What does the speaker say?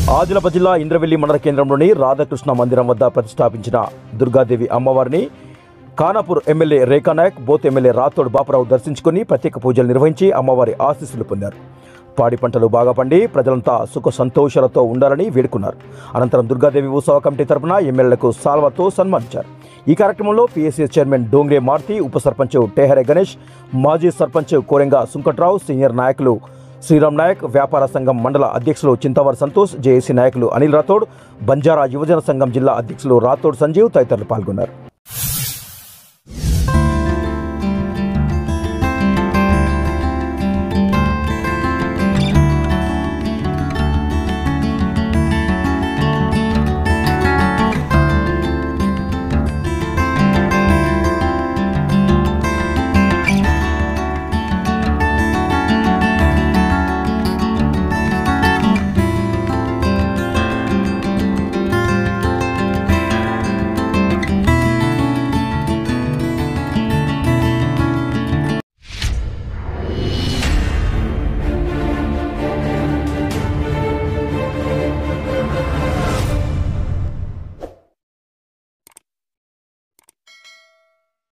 ఆదిలాబాద్ జిల్లా ఇంద్రవెల్లి మండల కేంద్రంలోని రాధాకృష్ణ మందిరం వద్ద ప్రతిష్టాపించిన దుర్గాదేవి అమ్మవారిని ఖానాపూర్ ఎమ్మెల్యే రేఖా నాయక్ బోత్ ఎమ్మెల్యే రాథోడ్ బాపురావు దర్శించుకుని ప్రత్యేక పూజలు నిర్వహించి అమ్మవారి ఆశీస్సులు పొందారు పాడి పంటలు బాగా పండి ప్రజలంతా సుఖ సంతోషాలతో ఉండాలని వేడుకున్నారు అనంతరం దుర్గాదేవి ఉత్సవ కమిటీ తరపున ఎమ్మెల్యేలకు సాల్వాతో సన్మానించారు ఈ కార్యక్రమంలో పిఎస్సీ చైర్మన్ డోంగ్రే మారుతి ఉప సర్పంచ్ టేహరే గణేష్ మాజీ సర్పంచ్ కోరెంగ సుంకట్రావు సీనియర్ నాయకులు శ్రీరామ్ నాయక్ వ్యాపార సంఘం మండల అధ్యక్షులు చింతవర్ సంతోష్ జేఏసీ నాయకులు అనిల్ రాథోడ్ బంజారా యువజన సంఘం జిల్లా అధ్యక్షులు రాథోడ్ సంజీవ్ తదితరులు పాల్గొన్నారు